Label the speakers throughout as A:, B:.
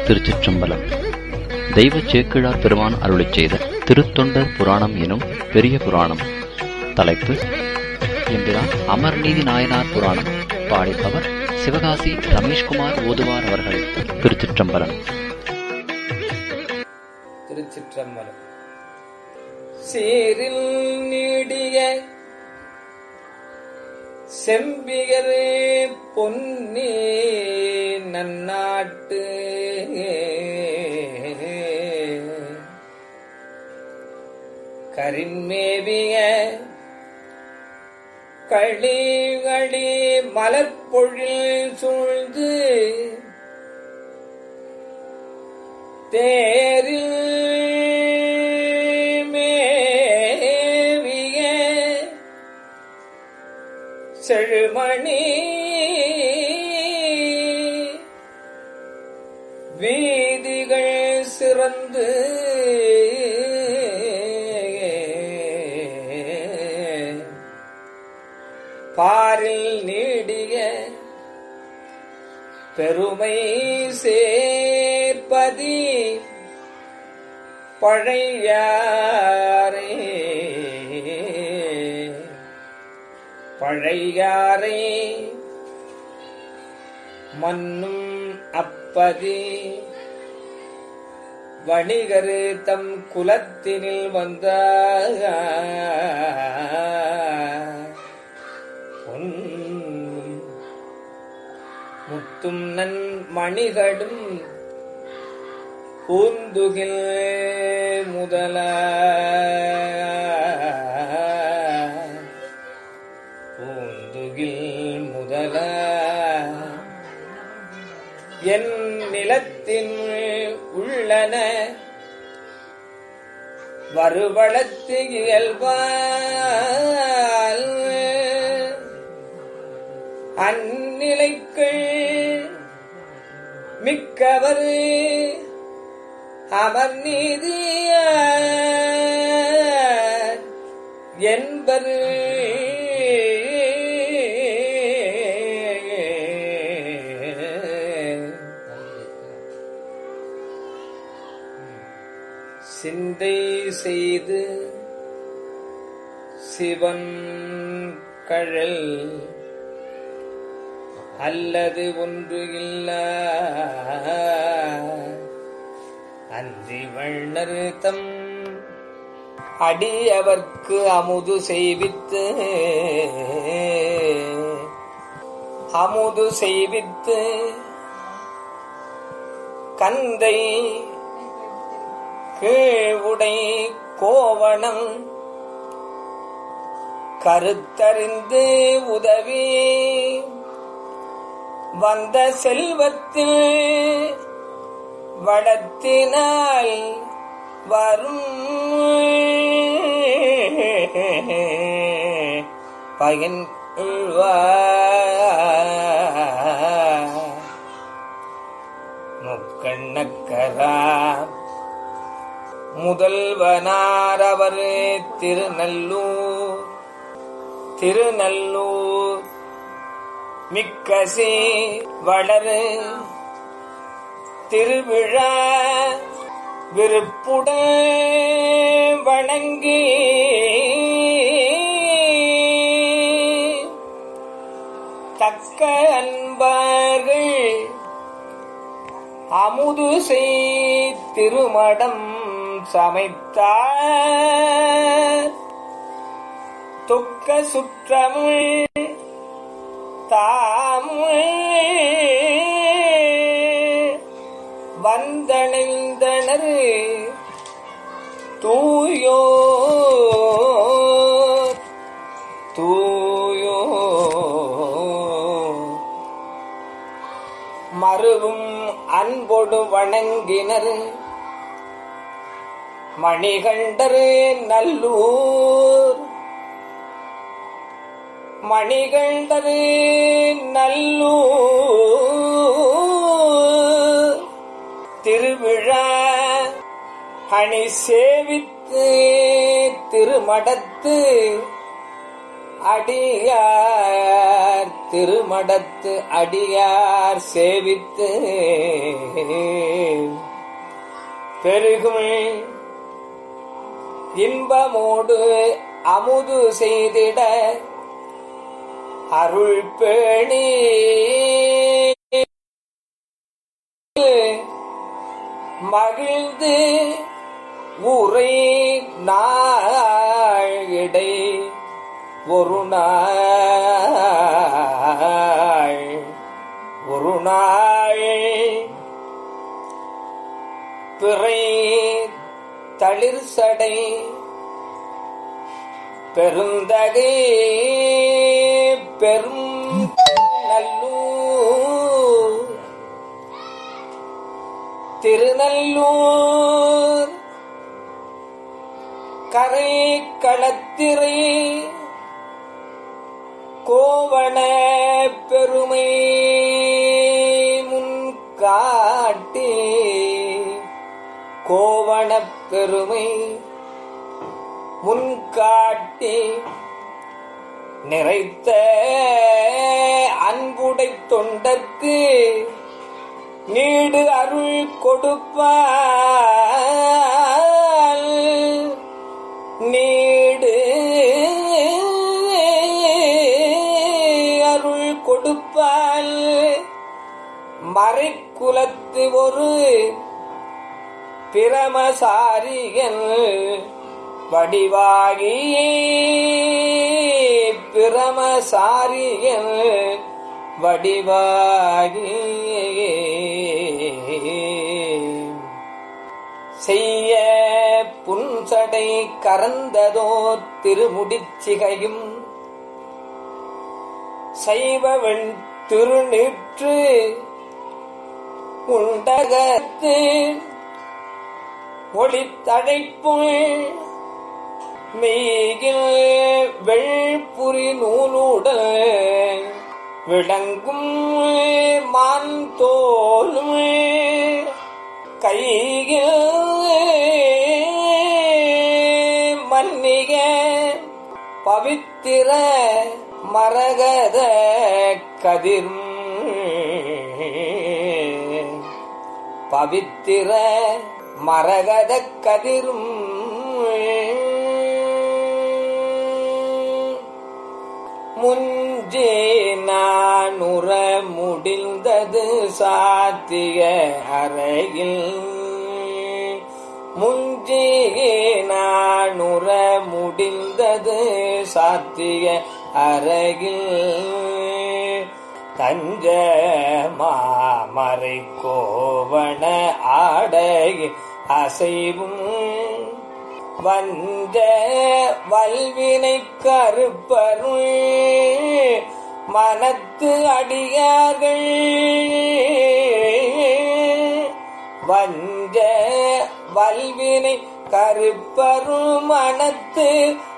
A: திருச்சிற்றம்பலம் தெய்வ சேக்கிழார் பெருமான் அருளிச் செய்த திருத்தொண்டர் புராணம் எனும் பெரிய புராணம் தலைப்பு எம்பிரான் அமர்நீதி நாயனார் புராணம் பாடிப்பவர் சிவகாசி ரமேஷ்குமார் ஓதுவார் அவர்கள் திருச்சிற்றம்பலம்
B: திருச்சிற்றம்பலம் சீரில் நீடிய செம்பிகரே பொன்னி நன்னாட்டு கரின்மேவிய களிகளி மலர்பொழில் சூழ்ந்து தேரில் மேவிய செழுமணி வீதிகள் சிறந்து பாரில் நீடிய பெருமை சேர்ப்பதி பழையாரே பழையாரே மன்னும் அப்பதி வணிகரு தம் குலத்தினில் வந்த பொன்னும் முத்தும் நன் மணிகடும் பூந்துகில் முதல பூந்துகில் முதல என் நிலத்தின் உள்ளன வருவளத்து இயல்பால் அந்நிலைக்குள் மிக்கவர் அவர் நீதிய என்பது சிந்தை செய்து சிவன் கழல் அல்லது ஒன்று இல்ல அன்றி வண்ணர் தம் அடியவர்க்கு அமுது செய்வித்து அமுது செய்வித்து கந்தை கீழ்வுடை கோவணம் கருத்தறிந்து உதவி வந்த செல்வத்தில் வளத்தினால் வரும் பயன் முக்கண்ணக்கரா முதல்வனார் அவர் திருநல்லூர் திருநல்லூர் மிக்கசி வளரு திருவிழா விருப்புடன் வணங்கி தக்க அன்பார்கள் அமுது செய் திருமடம் சமைத்தார் தொக்க சுற்றமிழ் தாமுள் வந்தணைந்தனர் தூயோ தூயோ மறுவும் அன்பொடு வணங்கினர் மணிகண்டர் நல்லூர் மணிகண்டர் நல்லூர் திருவிழா அணி சேவித்து திருமடத்து அடியார் திருமடத்து அடியார் சேவித்து பெருகும் இன்பமோடு அமுது செய்திட அருள் பேணி மகிழ்ந்து உரை நாழிடை ஒரு நாள் ஒரு நாள் பிறை தளிர் சடை பெருந்தகை பெரும் நல்லூர் திருநல்லூர் கரை களத்திரை கோவண பெருமை முன்காட்டி கோவணப் பெருமை முன்காட்டி நிறைத்த அன்புடை தொண்டர்க்கு நீடு அருள் கொடுப்பால் நீடு அருள் கொடுப்பால் மறைக்குலத்து ஒரு பிரமசாரியன் வடிவாகி பிரமசாரியன் வடிவாகி செய்ய புன்சடை கறந்ததோ திருமுடிச்சிகையும் சைவவன் திருநீற்று உண்டகத்து ஒளித்தடைப்புள் மெய்கில் வெள்புரி நூலுடன் விளங்கும் மான் தோலும் கையில் மன்னிக பவித்திர மரகத கதிரும் பவித்திர மரகத கதிரும் முஞ்சே நானுற முடிந்தது சாத்திய அறையில் முஞ்சே நானுற முடிந்தது சாத்திய அறையில் தஞ்ச மாமரை கோவண ஆடை அசைவும் வந்த வல்வினை கருப்பருள் மனத்து அடியார்கள் வஞ்ச வல்வினை கருப்பருள் மனத்து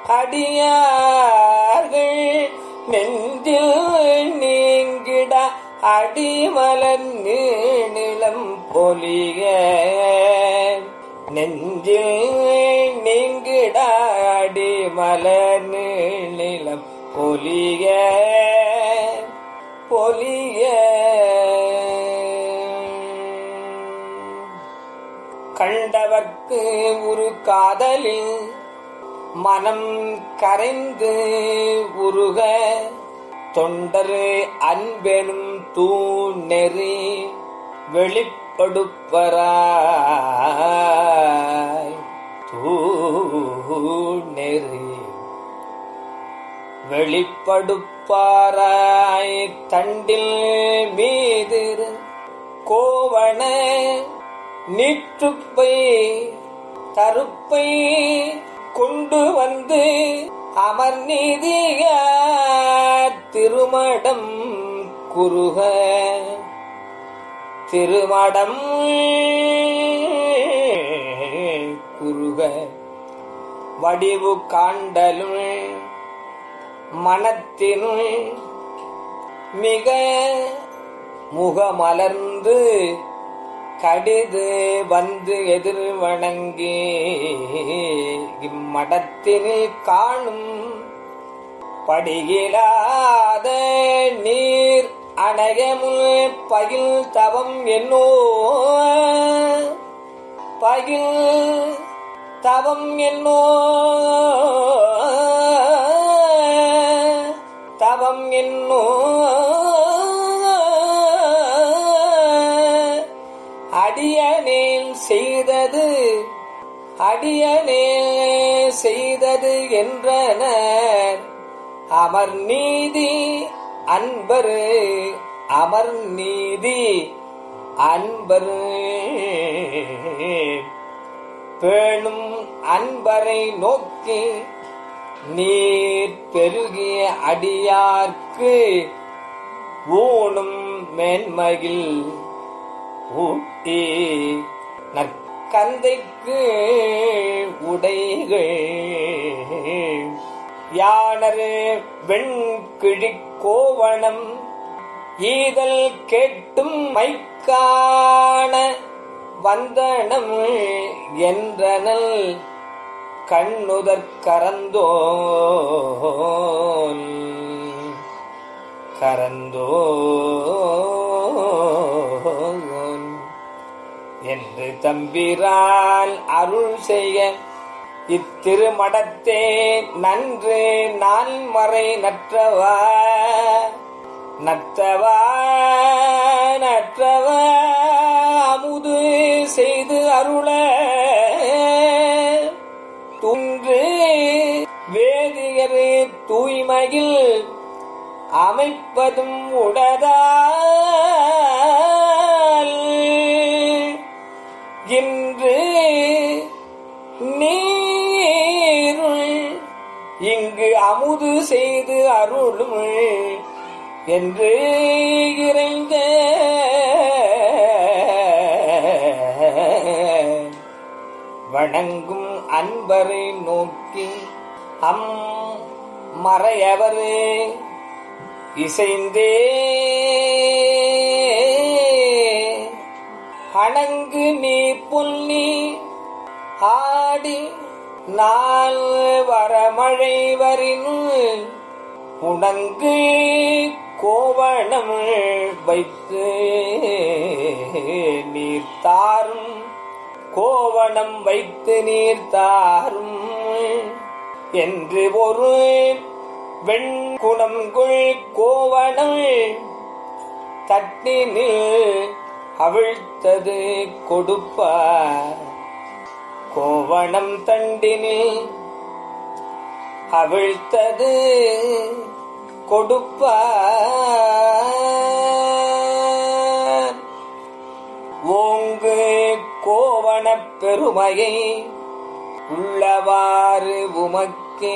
B: அடியார்கள் நெஞ்சில் நீங்கிட அடிமலர் நீளம் பொலிக நெஞ்சில் நீங்கிட அடிமலர் நீளம் பொலிக பொலிய கண்டவர்க்கு ஒரு காதலில் மனம் கரைந்து உருக தொண்டரு அன்பெனும் தூணெறி வெளிப்படுப்பராய் தூணெறி வெளிப்படுப்பாராய் தண்டில் மீது கோவண நீற்றுப்பை தருப்பை கொண்டு வந்து அமர் நீதிய திருமடம் குருக திருமடம் குருக வடிவு காண்டலும் மனத்தினுள் மிக முகமலர்ந்து கடிது வந்து எதிர் வணங்கி இம்மடத்தினில் காணும் படியிலாத நீர் அணையமுள் பயில் தவம் என்னோ பயில் தவம் என்னோ தவம் என்னோ அடியனேல் செய்தது அடியனே செய்தது என்றனர் அமர் நீதி அன்பரு அமர் நீதி அன்பரு பேணும் அன்பரை நோக்கி நீர் பெருகிய அடியார்க்கு ஊனும் மேன்மையில் ஊட்டி நற்கந்தைக்கு உடைகள் யானரு வெண்கிழி கோவணம் ஈதல் கேட்டும் மைக்கான வந்தனம் என்றனல் கண்ணுதற் கரந்தோன் கரந்தோன் என்று தம்பிரான் அருள் செய்ய இத்திருமடத்தே நன்று நான் மறை நற்றவா நற்றவா நற்றவா அமுது செய்து அருள துன்று வேதியர் தூய்மையில் அமைப்பதும் உடதால் இன்று நீருள் இங்கு அமுது செய்து அருளும் என்று இறைந்த வணங்கும் அன்பரை நோக்கி அம் மறையவரே இசைந்தே அணங்கு நீ புல்லி ஆடி நாள் வரமழை வரினு உணங்கு கோவணம் வைத்து நீர் தாரும் கோவணம் வைத்து நீர் தாரும் என்று ஒரு வெண்குணங்குள் கோவணம் தட்டினில் அவிழ்த்தது கொடுப்பார் கோவணம் தண்டினில் அவிழ்த்தது கொடுப்பார் ஓங்கு கோவணப் பெருமையை உள்ளவாறு உமக்கே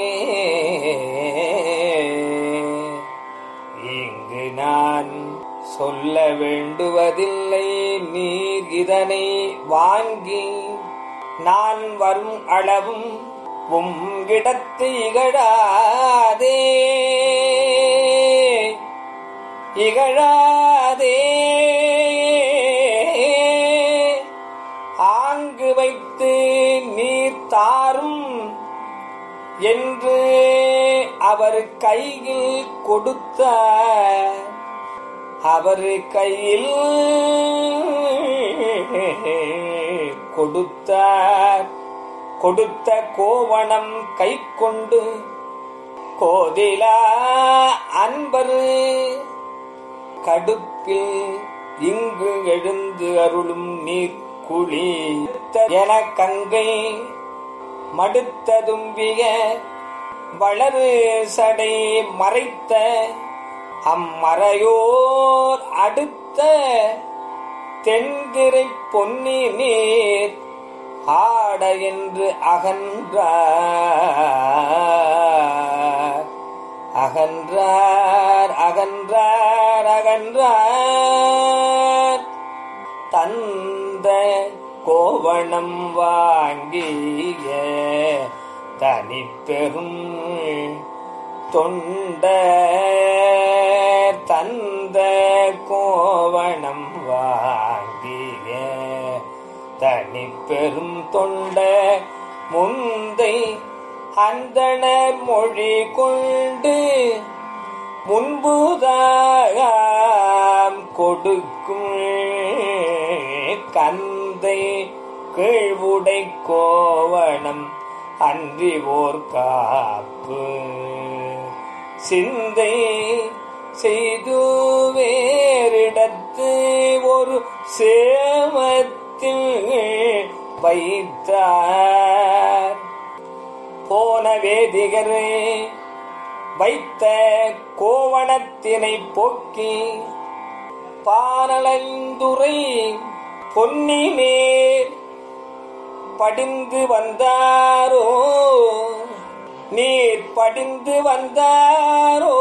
B: இங்கு நான் சொல்ல வேண்டுவதில்லை நீர் இதனை வாங்கி நான் வரும் அளவும் உம்கிடத்து இகழாதே இகழாதே ஆங்கு வைத்து நீர் தாரும் என்று அவர் கையில் கொடுத்த அவர் கையில் கொடுத்தார் கொடுத்த கோவணம் கை கொண்டு கோதிலா அன்பரு கடுப்பில் இங்கு எழுந்து அருளும் நீர் குழி என கங்கை மடுத்ததும்பிய வளரு சடை மறைத்த அம்மறையோர் அடுத்த தென்திரை பொன்னி நீர் ஆட என்று அகன்றார் அகன்றார் அகன்றார் அகன்றார் தந்த கோவணம் வாங்கிய தனிப்பெரும் தொண்ட தந்த கோவணம் வாங்கிய தனிப்பெரும் தொண்ட முந்தை அந்தணர் மொழி கொண்டு முன்புதாம் கொடுக்கும் கந்தை கீழ்வுடை கோவணம் அன்றி ஓர் காப்பு சிந்தை செய்து வேறிடத்து ஒரு சேமத்தில் வைத்தார் போன வேதிகரே வைத்த கோவணத்தினை போக்கி பானலந்துரை பொன்னி மேல் படிந்து வந்தாரோ நீர் படிந்து வந்தாரோ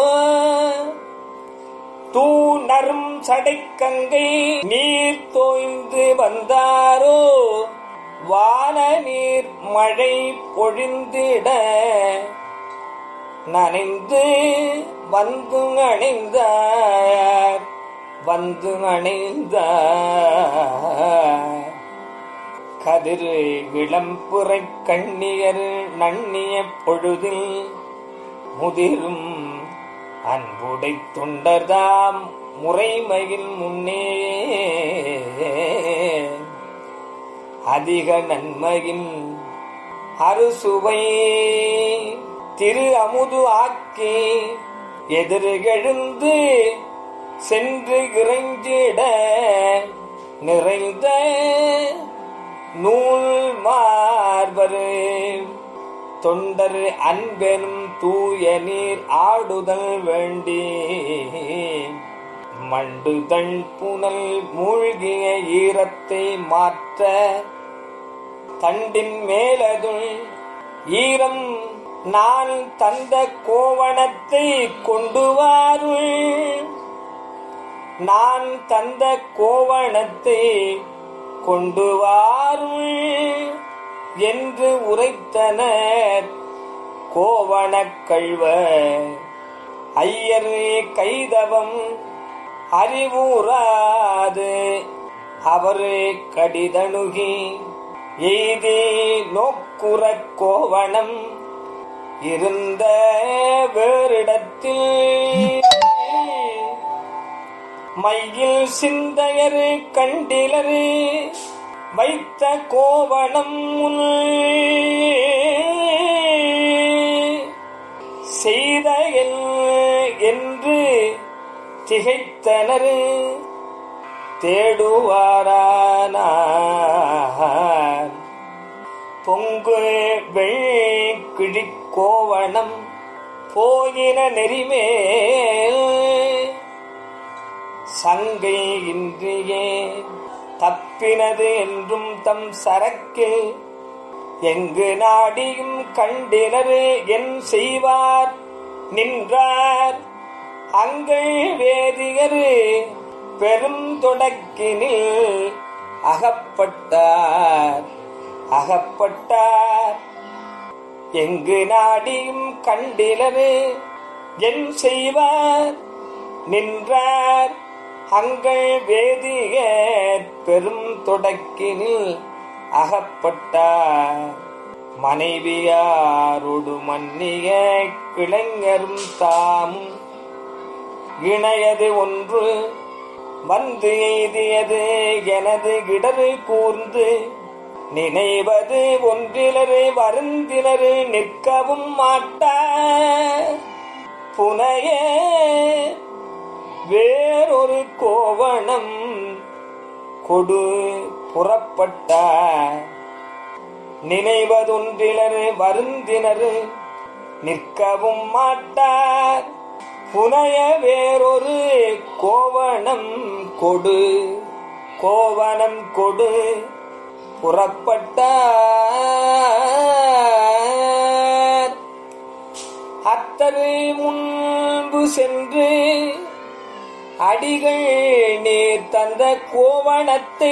B: தூணரும் சடைக்கங்கை நீர் தோய்ந்து வந்தாரோ வான நீர் மழை பொழிந்திட நனைந்து வந்து அணைந்தார் வந்து அணைந்தார் கதிர் விளம்புரை கண்ணியர் நன்னிய பொழுதில் முதிரும் அன்புடை தொண்டர்தாம் முறைமையில் முன்னே அதிக நன்மையின் அறுசுவை திரு அமுது ஆக்கி எதிர்கெழுந்து சென்று இறைஞ்சிட நிறைந்த நூல் மார்பரு தொண்டர் அன்பெனும் தூய நீர் ஆடுதல் வேண்டி மண்டுதள் புனல் மூழ்கிய ஈரத்தை மாற்ற தண்டின் மேலதுள் ஈரம் நான் தந்த கோவணத்தை கொண்டு வாருள் நான் தந்த கோவணத்தை கொண்டு வாருள் என்று உரைத்தனர் கோவணக் கழ்வர் ஐயர் கைதவம் அறிவுறாது அவரு கடிதணுகி எய்தி நோக்குற கோவணம் இருந்த வேறிடத்தில் மையில் சிந்தையரு கண்டிலரு வைத்த கோவணம் முன் செய்த எல்- என்று திகைத்தனர் தேடுவாரானார் பொங்கு வெள்கிழி கோவணம் போயின நெறிமேல் சங்கை இன்றியே தப்பினது என்றும் தம் சரக்கில் எங்கு நாடியும் கண்டினரு என் செய்வார் நின்றார் அங்கள் வேதியரு பெரும் தொடக்கினில் அகப்பட்டார் அகப்பட்டார் எங்கு நாடியும் கண்டிலரு என் செய்வார் நின்றார் அங்கள் வேதிய பெரும் தொடக்கினில் அகப்பட்டார் மனைவியாரோடு மன்னிய கிளைஞரும் தாமும் இணையது ஒன்று வந்து எய்தியது எனது இடரு கூர்ந்து நினைவது ஒன்றிலரு வருந்தினரு நிற்கவும் மாட்டா புனைய வேறொரு கோவணம் கொடு புறப்பட்டார் நினைவதொன்றிலரு வருந்தினரு நிற்கவும் மாட்டார் புனைய வேறொரு கோவணம் கொடு கோவணம் கொடு புறப்பட்டார் அத்தரு முன்பு சென்று அடிகள் நீர் தந்த கோவணத்தை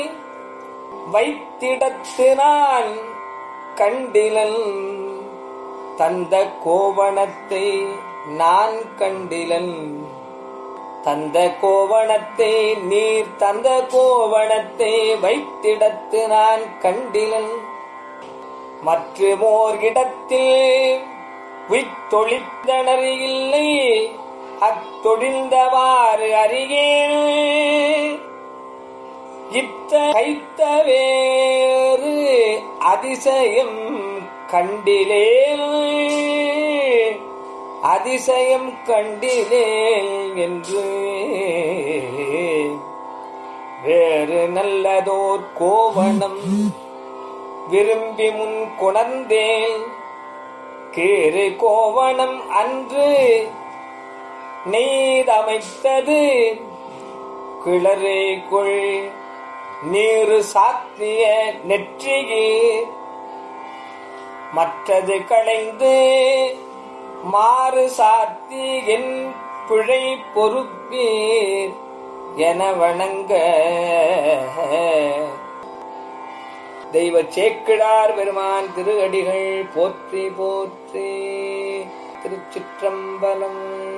B: வைத்திடத்து நான் கண்டிலன் தந்த கோவணத்தை நான் கண்டிலன் தந்த கோவணத்தை நீர் தந்த கோவணத்தை வைத்திடத்து நான் கண்டிலன் மற்றுமோர் இடத்தில் உய்த்தொழித்தனர் இல்லை அத்தொழிந்தவாறு அறியேன் இத்த கைத்த வேறு அதிசயம் கண்டிலே அதிசயம் கண்டிலே என்று வேறு நல்லதோர் கோவணம் விரும்பி முன் கொணர்ந்தேன் கேறு கோவணம் அன்று நெய்தமைத்தது கிளறே கொள் நீரு சாத்திய நெற்றியே மற்றது களைந்து மாறு சாத்தி என் பிழை பொறுப்பீர் என வணங்க தெய்வ சேக்கிழார் பெருமான் திருஅடிகள் போற்றி போற்றி திருச்சிற்றம்பலம்